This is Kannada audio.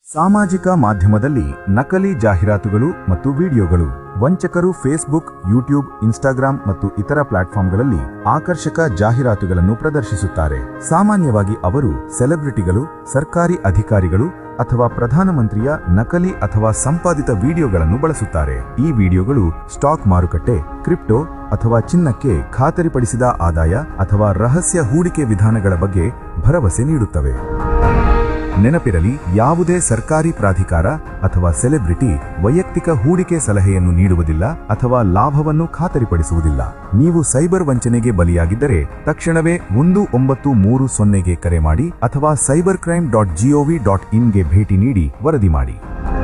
ಸಾಮಾಜಿಕ ಮಾಧ್ಯಮದಲ್ಲಿ ನಕಲಿ ಜಾಹೀರಾತುಗಳು ಮತ್ತು ವಿಡಿಯೋಗಳು ವಂಚಕರು ಫೇಸ್ಬುಕ್ ಯೂಟ್ಯೂಬ್ ಇನ್ಸ್ಟಾಗ್ರಾಂ ಮತ್ತು ಇತರ ಪ್ಲಾಟ್ಫಾರ್ಮ್ಗಳಲ್ಲಿ ಆಕರ್ಷಕ ಜಾಹೀರಾತುಗಳನ್ನು ಪ್ರದರ್ಶಿಸುತ್ತಾರೆ ಸಾಮಾನ್ಯವಾಗಿ ಅವರು ಸೆಲೆಬ್ರಿಟಿಗಳು ಸರ್ಕಾರಿ ಅಧಿಕಾರಿಗಳು ಅಥವಾ ಪ್ರಧಾನಮಂತ್ರಿಯ ನಕಲಿ ಅಥವಾ ಸಂಪಾದಿತ ವಿಡಿಯೋಗಳನ್ನು ಬಳಸುತ್ತಾರೆ ಈ ವಿಡಿಯೋಗಳು ಸ್ಟಾಕ್ ಮಾರುಕಟ್ಟೆ ಕ್ರಿಪ್ಟೋ ಅಥವಾ ಚಿನ್ನಕ್ಕೆ ಖಾತರಿಪಡಿಸಿದ ಆದಾಯ ಅಥವಾ ರಹಸ್ಯ ಹೂಡಿಕೆ ವಿಧಾನಗಳ ಬಗ್ಗೆ ಭರವಸೆ ನೀಡುತ್ತವೆ ನೆನಪಿರಲಿ ಯಾವುದೇ ಸರ್ಕಾರಿ ಪ್ರಾಧಿಕಾರ ಅಥವಾ ಸೆಲೆಬ್ರಿಟಿ ವೈಯಕ್ತಿಕ ಹೂಡಿಕೆ ಸಲಹೆಯನ್ನು ನೀಡುವುದಿಲ್ಲ ಅಥವಾ ಲಾಭವನ್ನು ಖಾತರಿಪಡಿಸುವುದಿಲ್ಲ ನೀವು ಸೈಬರ್ ವಂಚನೆಗೆ ಬಲಿಯಾಗಿದ್ದರೆ ತಕ್ಷಣವೇ ಒಂದು ಒಂಬತ್ತು ಮೂರು ಸೊನ್ನೆಗೆ ಕರೆ ಮಾಡಿ ಅಥವಾ cyber crime dot gov dot ಇನ್ಗೆ ಭೇಟಿ ನೀಡಿ ವರದಿ ಮಾಡಿ